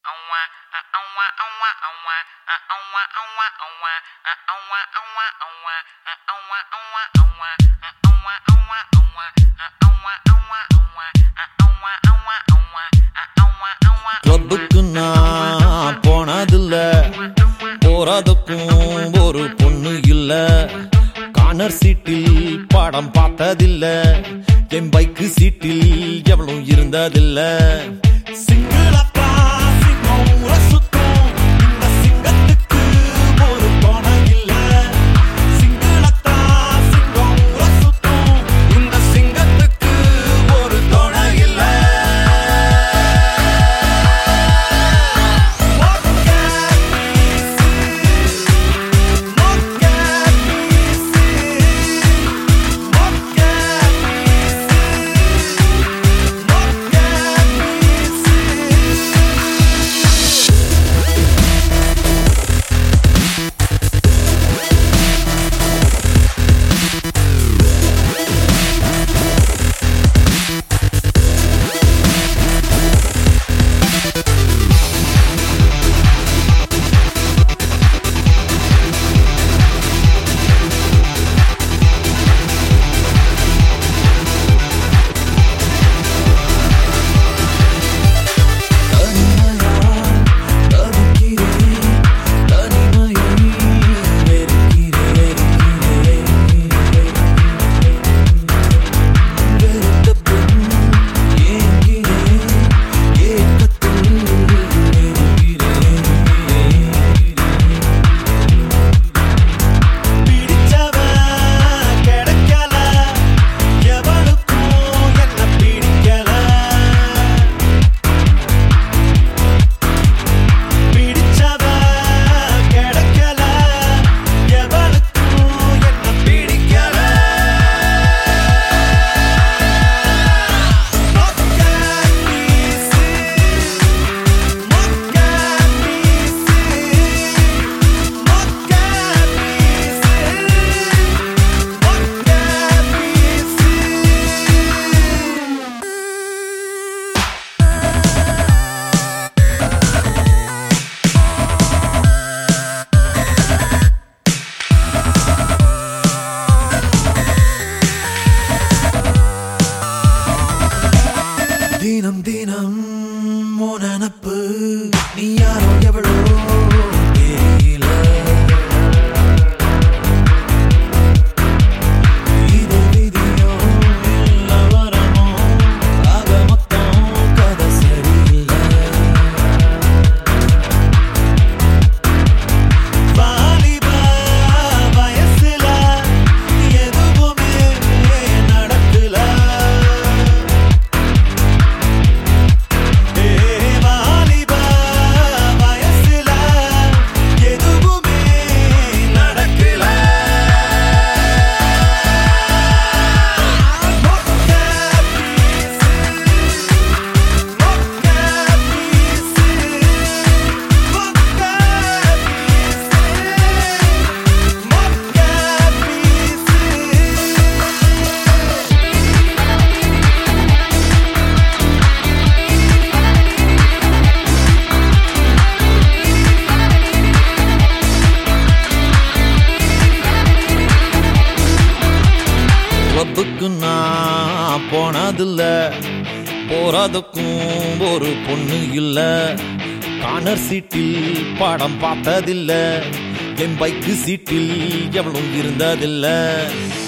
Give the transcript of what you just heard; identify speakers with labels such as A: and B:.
A: கிளப்புக்கு நான் போனதில்ல போறதுக்கும் ஒரு பொண்ணு இல்ல கார்னர் சீட்டில் படம் பார்த்ததில்ல என் பைக்கு சீட்டில் எவ்வளவு இருந்ததில்ல சிங்கிளப்பா சிங்கம் ஊரை சுத்தும். இந்த சிங்கத்துக்கு ஒரு துணை இல்ல. சிங்கிளத்தா சிங்கம் ஊரை சுத்தும். இந்த சிங்கத்துக்கு ஒரு துணை இல்ல பிடிச்சவ கிடைக்கல எவளுக்கும் என்ன பிடிக்கல மொக்க பீசு மொக்க பீசு மொக்க பீசு மொக்க பீசு தினம் தினம் உன் நினப்பு நீ யாரோ எவ்வளோ தெரியல இது விதியோ இல்ல வரமோ ஆக மொத்தம் கதை சரியில்லை வாலிப வயசுல எதுவுமே நடக்கல ஏ வாலிப வயசுல எதுவுமே நடக்கல மொக்க பீசு மொக்க பீசு மொக்க பீசு மொக்க பீசு கிளப்புக்கு நான் போனதில்ல போறதுக்கும் ஒரு பொண்ணு இல்ல கார்னர் சீட்டில் படம் பார்த்ததில்ல என் பைக்கு சீட்டில் எவ்வளவு இருந்ததில்ல